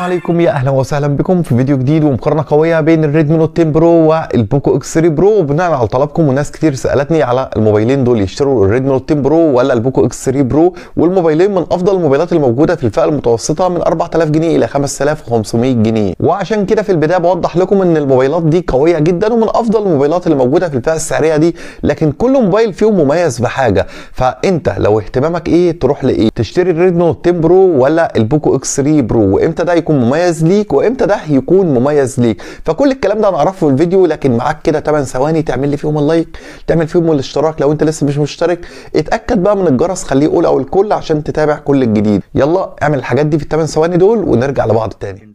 عليكم يا اهلا وسهلا بكم في فيديو جديد ومقارنه قويه بين الريدمي نوت 10 برو والبوكو اكس 3 برو بناء على طلبكم وناس كتير سالتني على الموبايلين دول يشتروا الريدمي نوت 10 برو ولا البوكو اكس 3 برو والموبايلين من افضل الموبايلات الموجوده في الفئه المتوسطه من 4000 جنيه الى 5500 جنيه وعشان كده في البدايه بوضح لكم ان الموبايلات دي قويه جدا ومن افضل الموبايلات اللي موجوده في الفئه السعريه دي لكن كل موبايل فيهم مميز بحاجه فانت لو اهتمامك ايه تروح لايه تشتري الريدمي نوت 10 برو ولا البوكو اكس 3 برو وامتى ده يكون مميز ليك وامتى ده يكون مميز ليك فكل الكلام ده هنعرفه في الفيديو لكن معاك كده 8 ثواني تعمل لي فيهم اللايك تعمل فيهم الاشتراك لو انت لسه مش مشترك اتاكد بقى من الجرس خليه يقول او الكل عشان تتابع كل الجديد يلا اعمل الحاجات دي في الثمان ثواني دول ونرجع لبعض تاني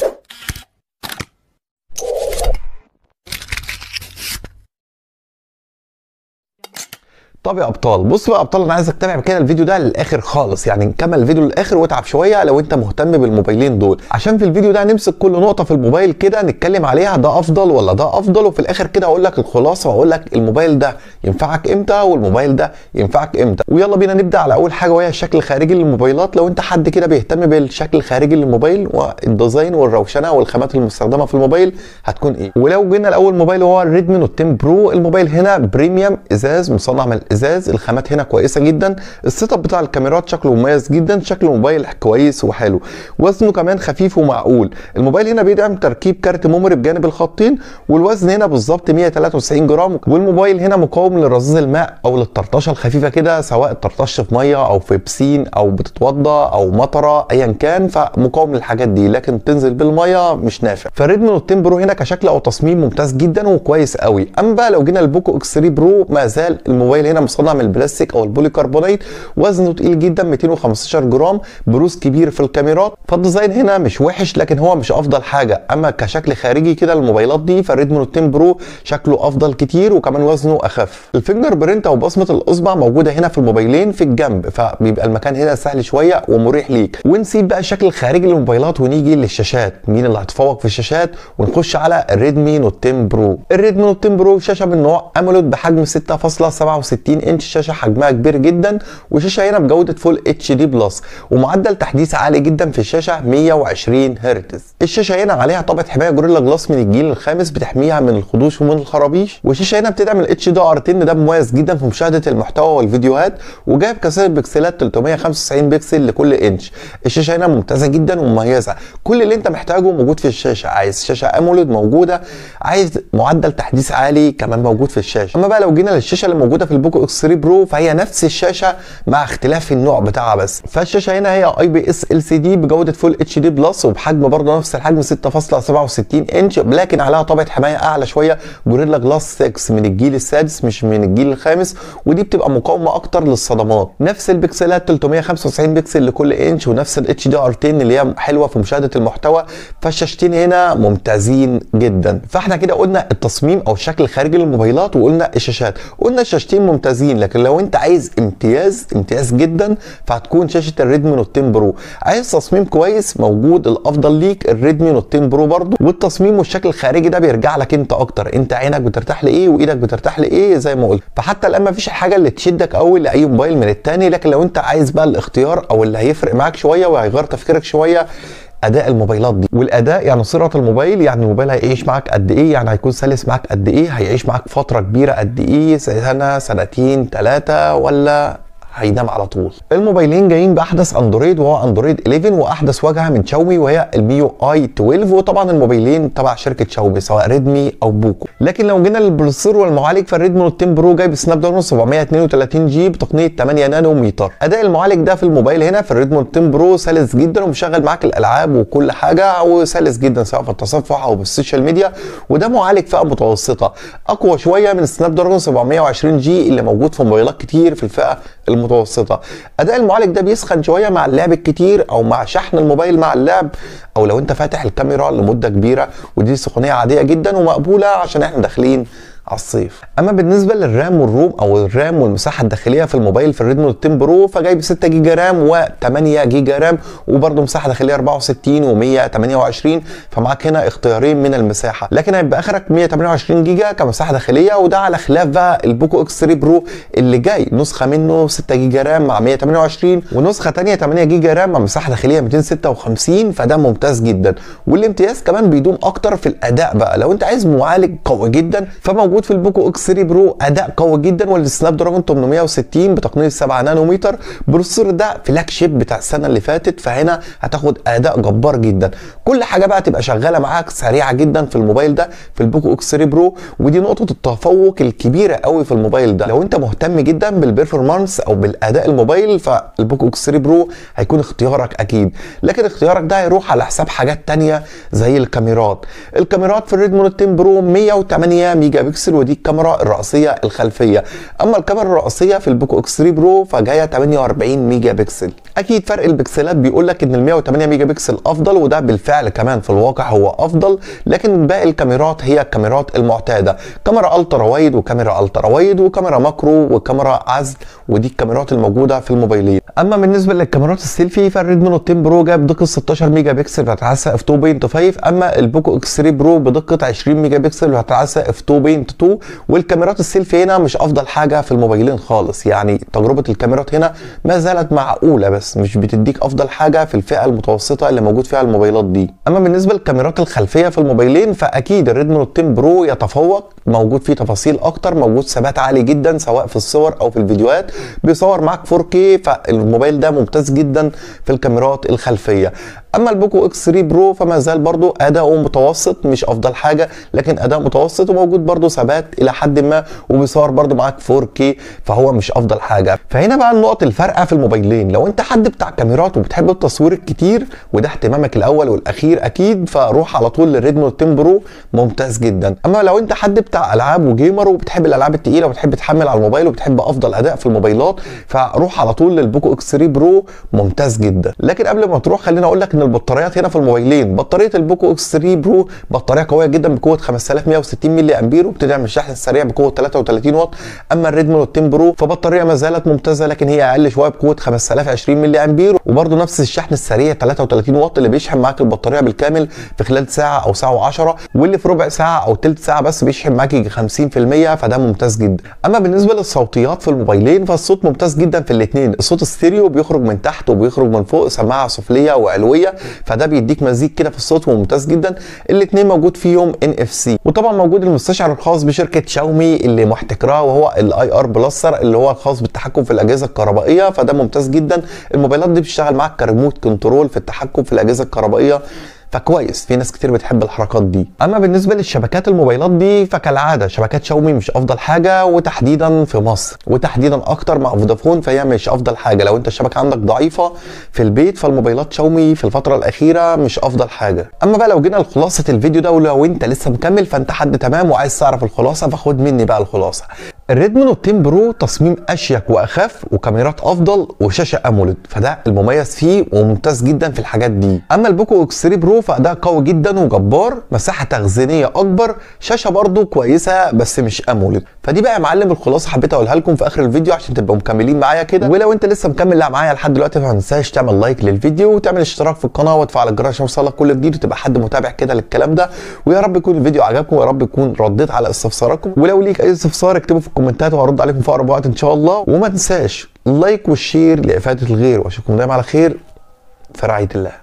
طب يا ابطال بص بقى يا ابطال انا عايزك تتابع كده الفيديو ده للاخر خالص يعني نكمل الفيديو للاخر واتعب شويه لو انت مهتم بالموبايلين دول عشان في الفيديو ده نمسك كل نقطه في الموبايل كده نتكلم عليها ده افضل ولا ده افضل وفي الاخر كده هقول لك الخلاصه واقول لك الموبايل ده ينفعك امتى والموبايل ده ينفعك امتى ويلا بينا نبدا على اول حاجه وهي الشكل الخارجي للموبايلات لو انت حد كده بيهتم بالشكل الخارجي للموبايل والديزاين والروشنه والخامات المستخدمه في الموبايل هتكون ايه ولو جينا لاول موبايل وهو الريدمي نوت 10 برو الموبايل هنا بريميوم ازاز مصنع من الازاز الخامات هنا كويسه جدا السيت اب بتاع الكاميرات شكله مميز جدا شكل الموبايل كويس وحلو وزنه كمان خفيف ومعقول الموبايل هنا بيدعم تركيب كارت ميموري بجانب الخطين والوزن هنا بالظبط 193 جرام والموبايل هنا مقاوم لرذاذ الماء او للطرطشه الخفيفه كده سواء طرطشه في ميه او في بسين او بتتوضى او مطره ايا كان فمقاوم للحاجات دي لكن تنزل بالميه مش نافع فالريدمي نوت 10 برو هنا كشكل او تصميم ممتاز جدا وكويس قوي اما بقى لو جينا البوكو اكس 3 برو ما زال الموبايل هنا مصنع من البلاستيك او البوليكربونات وزنه تقيل جدا 215 جرام بروز كبير في الكاميرات فالديزاين هنا مش وحش لكن هو مش افضل حاجه اما كشكل خارجي كده للموبايلات دي فالريدمي نوت 10 برو شكله افضل كتير وكمان وزنه اخف الفينجر برينت او بصمه الاصبع موجوده هنا في الموبايلين في الجنب فبيبقى المكان هنا سهل شويه ومريح ليك ونسيب بقى الشكل الخارجي للموبايلات ونيجي للشاشات مين اللي هيتفوق في الشاشات ونخش على الريدمي نوت 10 برو الريدمي نوت 10 برو شاشه من نوع امولود بحجم 6.67 انش شاشه حجمها كبير جدا وشاشه هنا بجوده فول اتش دي بلس ومعدل تحديث عالي جدا في الشاشه 120 هرتز الشاشه هنا عليها طبقه حمايه جوريلا جلاس من الجيل الخامس بتحميها من الخدوش ومن الخرابيش والشاشه هنا بتدعم الاتش دي ار 10 ده مميز جدا في مشاهده المحتوى والفيديوهات وجايب كثافه بكسلات 395 بكسل لكل انش الشاشه هنا ممتازه جدا ومميزه كل اللي انت محتاجه موجود في الشاشه عايز شاشه اموليد موجوده عايز معدل تحديث عالي كمان موجود في الشاشه اما بقى لو جينا للشاشه اللي موجوده في البوكو اكس 3 برو فهي نفس الشاشه مع اختلاف النوع بتاعها بس فالشاشه هنا هي اي بي اس ال سي دي بجوده فول اتش دي بلس وبحجم برضه نفس الحجم 6.67 انش لكن عليها طبقه حمايه اعلى شويه جوريلا جلاس 6 من الجيل السادس مش من الجيل الخامس ودي بتبقى مقاومه اكتر للصدمات نفس البكسلات 395 بكسل لكل انش ونفس الاتش دي ار 10 اللي هي حلوه في مشاهده المحتوى فالشاشتين هنا ممتازين جدا فاحنا كده قلنا التصميم او الشكل الخارجي للموبايلات وقلنا الشاشات قلنا الشاشتين ممتازين لكن لو انت عايز امتياز امتياز جدا فهتكون شاشه الريدمي نوت 10 برو عايز تصميم كويس موجود الافضل ليك الريدمي نوت 10 برو برضو والتصميم والشكل الخارجي ده بيرجع لك انت اكتر انت عينك بترتاح لايه وايدك بترتاح لايه زي ما قلت فحتى الان مفيش الحاجه اللي تشدك قوي لاي موبايل من التاني لكن لو انت عايز بقى الاختيار او اللي هيفرق معاك شويه وهيغير تفكيرك شويه اداء الموبايلات دي والاداء يعني صيغه الموبايل يعني الموبايل هيعيش معاك قد ايه يعني هيكون سلس معاك قد ايه هيعيش معاك فتره كبيره قد ايه سنه سنتين ثلاثه ولا هينام على طول الموبايلين جايين باحدث اندرويد وهو اندرويد 11 واحدث واجهه من شاومي وهي الميو اي 12 وطبعا الموبايلين تبع شركه شاومي سواء ريدمي او بوكو لكن لو جينا للبروسيسور والمعالج فالريدمي نوت 10 برو جايب سناب دراجون 732 جي بتقنيه 8 نانومتر اداء المعالج ده في الموبايل هنا في الريدمي نوت 10 برو سلس جدا ومشغل معاك الالعاب وكل حاجه وسلس جدا سواء في التصفح او بالسوشيال ميديا وده معالج فئه متوسطه اقوى شويه من السناب دراجون 720 جي اللي موجود في موبايلات كتير في الفئه المتوسطه اداء المعالج ده بيسخن شويه مع اللعب الكتير او مع شحن الموبايل مع اللعب او لو انت فاتح الكاميرا لمده كبيره ودي سخونيه عاديه جدا ومقبوله عشان احنا داخلين على الصيف اما بالنسبه للرام والروم او الرام والمساحه الداخليه في الموبايل في الريدمي نوت 10 برو فجايب 6 جيجا رام و8 جيجا رام وبرده مساحه داخليه 64 و128 فمعاك هنا اختيارين من المساحه لكن هيبقى اخرك 128 جيجا كمساحه داخليه وده على خلاف بقى البوكو اكس 3 برو اللي جاي نسخه منه 6 جيجا رام مع 128 ونسخه ثانيه 8 جيجا رام مع مساحه داخليه 256 فده ممتاز جدا والامتياز كمان بيدوم اكتر في الاداء بقى لو انت عايز معالج قوي جدا فموجود في البوكو اكس 3 برو اداء قوي جدا والسناب دراجون 860 بتقنيه 7 نانومتر بروسيسور ده فلاج شيب بتاع السنه اللي فاتت فهنا هتاخد اداء جبار جدا كل حاجه بقى تبقى شغاله معاك سريعه جدا في الموبايل ده في البوكو اكس 3 برو ودي نقطه التفوق الكبيره قوي في الموبايل ده لو انت مهتم جدا بالبرفورمانس او بالاداء الموبايل فالبوكو اكس 3 برو هيكون اختيارك اكيد لكن اختيارك ده هيروح على حساب حاجات تانية زي الكاميرات الكاميرات في الريدمي نوت 10 برو 108 ميجا بكسل ودي الكاميرا الرئيسيه الخلفيه اما الكاميرا الرئيسيه في البوكو اكس 3 برو فجايه 48 ميجا بكسل اكيد فرق البكسلات بيقول لك ان ال 108 ميجا بكسل افضل وده بالفعل كمان في الواقع هو افضل لكن باقي الكاميرات هي الكاميرات المعتاده كاميرا الترا وايد وكاميرا الترا وايد وكاميرا ماكرو وكاميرا عزل ودي الكاميرات الموجوده في الموبايلين اما بالنسبه للكاميرات السيلفي فالريدمي نوت 10 برو جاب دقه 16 ميجا بكسل بتتعسى اف 2.5 اما البوكو اكس 3 برو بدقه 20 ميجا بكسل وهتتعسى اف 2.2 والكاميرات السيلفي هنا مش افضل حاجه في الموبايلين خالص يعني تجربه الكاميرات هنا ما زالت معقوله بس مش بتديك افضل حاجه في الفئه المتوسطه اللي موجود فيها الموبايلات دي اما بالنسبه للكاميرات الخلفيه في الموبايلين فاكيد الريدمي نوت 10 برو يتفوق موجود فيه تفاصيل اكتر موجود ثبات عالي جدا سواء في الصور او في الفيديوهات بيصور معاك 4K فالموبايل ده ممتاز جدا في الكاميرات الخلفيه اما البوكو اكس 3 برو فما زال برضو اداؤه متوسط مش افضل حاجه لكن اداء متوسط وموجود برضو ثبات الى حد ما وبيصور برضو معاك 4K فهو مش افضل حاجه فهنا بقى النقط الفارقه في الموبايلين لو انت حد بتاع كاميرات وبتحب التصوير الكتير وده اهتمامك الاول والاخير اكيد فروح على طول للريدمي نوت 10 برو ممتاز جدا اما لو انت حد بتاع العاب وجيمر وبتحب الالعاب التقيله وبتحب تحمل على الموبايل وبتحب افضل اداء في الموبايلات فروح على طول للبوكو اكس 3 برو ممتاز جدا لكن قبل ما تروح خليني اقول لك ان البطاريات هنا في الموبايلين بطاريه البوكو اكس 3 برو بطاريه قويه جدا بقوه 5160 ملي امبير وبتدعم الشحن السريع بقوه 33 واط اما الريدمي نوت 10 برو فبطاريه ما زالت ممتازه لكن هي اقل شويه بقوه 5020 ملي امبير وبرده نفس الشحن السريع 33 واط اللي بيشحن معاك البطاريه بالكامل في خلال ساعه او ساعه و10 واللي في ربع ساعه او ثلث ساعه بس بيشحن معاك يجي 50% فده ممتاز جدا اما بالنسبه للصوتيات في الموبايلين فالصوت ممتاز جدا في الاثنين الصوت الستيريو بيخرج من تحت وبيخرج من فوق سماعه سفليه وعلويه فده بيديك مزيج كده في الصوت وممتاز جدا الاثنين موجود فيهم ان اف سي وطبعا موجود المستشعر الخاص بشركه شاومي اللي محتكراه وهو الاي ار بلسر اللي هو الخاص بالتحكم في الاجهزه الكهربائيه فده ممتاز جدا الموبايلات دي بتشتغل معاك كريموت كنترول في التحكم في الاجهزه الكهربائيه فكويس في ناس كتير بتحب الحركات دي اما بالنسبه للشبكات الموبايلات دي فكالعاده شبكات شاومي مش افضل حاجه وتحديدا في مصر وتحديدا اكتر مع فودافون فهي مش افضل حاجه لو انت الشبكه عندك ضعيفه في البيت فالموبايلات شاومي في الفتره الاخيره مش افضل حاجه اما بقى لو جينا لخلاصه الفيديو ده ولو انت لسه مكمل فانت حد تمام وعايز تعرف الخلاصه فخد مني بقى الخلاصه الريدمي نوت 10 برو تصميم اشيك واخف وكاميرات افضل وشاشه اموليد فده المميز فيه وممتاز جدا في الحاجات دي اما البوكو اكس 3 برو فاداء قوي جدا وجبار مساحه تخزينيه اكبر شاشه برضو كويسه بس مش اموليد فدي بقى يا معلم الخلاصه حبيت اقولها لكم في اخر الفيديو عشان تبقوا مكملين معايا كده ولو انت لسه مكمل لا معايا لحد دلوقتي فما تنساش تعمل لايك للفيديو وتعمل اشتراك في القناه وتفعل الجرس عشان يوصلك كل جديد وتبقى حد متابع كده للكلام ده ويا رب يكون الفيديو عجبكم ويا رب يكون رديت على استفساراتكم ولو ليك اي استفسار اكتبه في الكومنتات وهرد عليكم في اقرب وقت ان شاء الله وما تنساش اللايك والشير لافاده الغير واشوفكم دايما على خير في رعايه الله